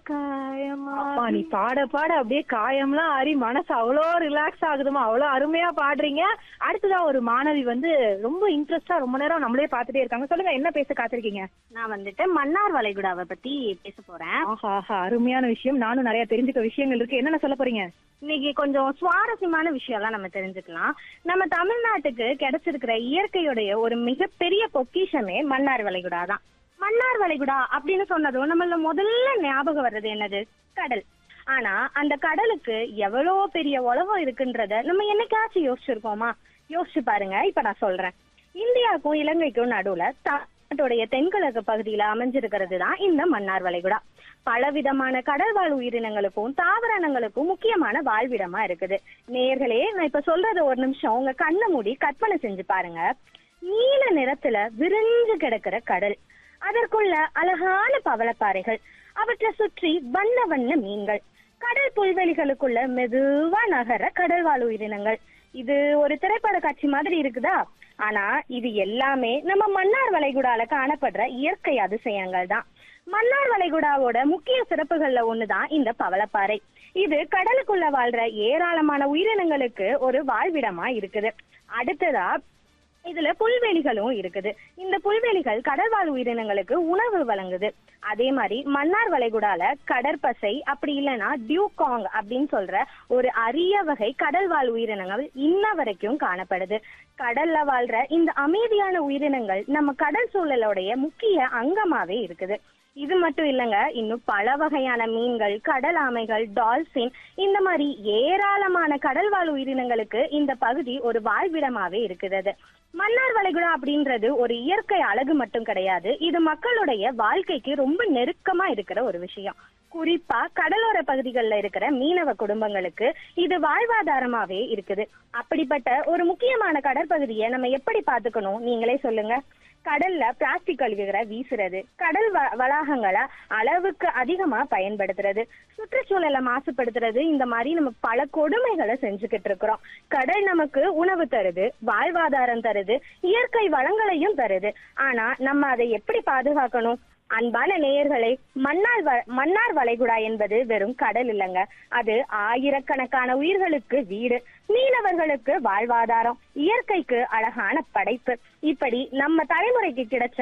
காயமா அப்பா நீ பாட பாட அப்படியே காயம்லாம் ஆறி மனசு அவ்வளோ ரிலாக்ஸ் ஆகுதுமா அவ்வளோ அருமையா பாடுறீங்க அடுத்ததா ஒரு மாணவி வந்து ரொம்ப இன்ட்ரெஸ்டா ரொம்ப நேரம் நம்மளே பார்த்துட்டே இருக்காங்க சொல்லுங்க என்ன பேச காத்திருக்கீங்க நான் வந்துட்டு மன்னார் வளைகுடாவை பத்தி பேச போறேன் ஆஹா ஆஹா அருமையான விஷயம் நானும் நிறைய தெரிஞ்சுக்க விஷயங்கள் இருக்கு என்னென்ன சொல்ல போறீங்க இன்னைக்கு கொஞ்சம் சுவாரஸ்யமான விஷயம்லாம் நம்ம தெரிஞ்சுக்கலாம் நம்ம தமிழ்நாட்டுக்கு கிடைச்சிருக்கிற இயற்கையுடைய ஒரு மிகப்பெரிய பொக்கிஷமே மன்னார் வளைகுடா தான் மன்னார் வளைகுடா அப்படின்னு சொன்னதும் நம்மள முதல்ல ஞாபகம் வர்றது என்னது கடல் ஆனா அந்த கடலுக்கு எவ்வளவு பெரிய உலகம் இருக்குன்றத நம்ம என்னைக்காச்சும் யோசிச்சிருக்கோமா யோசிச்சு பாருங்க இப்ப நான் சொல்றேன் இந்தியாவுக்கும் இலங்கைக்கும் நடுவுல தமிழ்நாட்டுடைய தென்கிழக்கு பகுதியில அமைஞ்சிருக்கிறது தான் இந்த மன்னார் வளைகுடா பலவிதமான கடல்வாழ் உயிரினங்களுக்கும் தாவரங்களுக்கும் முக்கியமான வாழ்விடமா இருக்குது நேர்களே நான் இப்ப சொல்றத ஒரு நிமிஷம் உங்க கண்ணை மூடி கற்பனை செஞ்சு பாருங்க நீல நிறத்துல விரிஞ்சு கிடக்கிற கடல் அதற்குள்ள அழகான பவளப்பாறைகள் அவற்றை சுற்றி வண்ண வண்ண மீன்கள் கடல் புல்வெளிகளுக்குள்ள மெதுவா நகர கடல்வாழ் உயிரினங்கள் இது ஒரு திரைப்பட காட்சி மாதிரி இருக்குதா ஆனா இது எல்லாமே நம்ம மன்னார் வளைகுடால காணப்படுற இயற்கை அதிசயங்கள் தான் மன்னார் வளைகுடாவோட முக்கிய சிறப்புகள்ல ஒண்ணுதான் இந்த பவளப்பாறை இது கடலுக்குள்ள வாழ்ற ஏராளமான உயிரினங்களுக்கு ஒரு வாழ்விடமா இருக்குது அடுத்ததா இதுல புல்வெளிகளும் இருக்குது இந்த புல்வெளிகள் கடல்வாழ் உயிரினங்களுக்கு உணவு வழங்குது அதே மாதிரி மன்னார் வளைகுடால கடற்பசை அப்படி இல்லைன்னா டியூகாங் அப்படின்னு சொல்ற ஒரு அரிய வகை கடல்வாழ் உயிரினங்கள் இன்ன வரைக்கும் காணப்படுது கடல்ல வாழ்ற இந்த அமைதியான உயிரினங்கள் நம்ம கடல் சூழலோடைய முக்கிய அங்கமாவே இருக்குது இது மட்டும் இல்லங்க இன்னும் பல வகையான மீன்கள் கடல் ஆமைகள் டால்பின் இந்த மாதிரி ஏராளமான கடல்வாழ் உயிரினங்களுக்கு இந்த பகுதி ஒரு வாழ்விடமாவே இருக்குது மன்னார் வளைகுடா அப்படின்றது ஒரு இயற்கை அழகு மட்டும் கிடையாது இது மக்களுடைய வாழ்க்கைக்கு ரொம்ப நெருக்கமா இருக்கிற ஒரு விஷயம் குறிப்பா கடலோர பகுதிகளில் இருக்கிற மீனவ குடும்பங்களுக்கு இது வாழ்வாதாரமாவே இருக்குது அப்படிப்பட்ட ஒரு முக்கியமான கடற்பகுதியை நம்ம எப்படி பாத்துக்கணும் நீங்களே சொல்லுங்க கடல்ல பிளாஸ்டிக் கழிவுகளை வீசுறது கடல் வ- வளாகங்களை அளவுக்கு அதிகமா பயன்படுத்துறது சுற்றுச்சூழலை மாசுபடுத்துறது இந்த மாதிரி நம்ம பல கொடுமைகளை செஞ்சுக்கிட்டு இருக்கிறோம் கடல் நமக்கு உணவு தருது வாழ்வாதாரம் தருது இயற்கை வளங்களையும் தருது ஆனா நம்ம அதை எப்படி பாதுகாக்கணும் அன்பான நேயர்களை மன்னார் வ- மன்னார் வளைகுடா என்பது வெறும் கடல் இல்லைங்க அது ஆயிரக்கணக்கான உயிர்களுக்கு வீடு மீனவர்களுக்கு வாழ்வாதாரம் இயற்கைக்கு அழகான படைப்பு இப்படி நம்ம தலைமுறைக்கு கிடைச்ச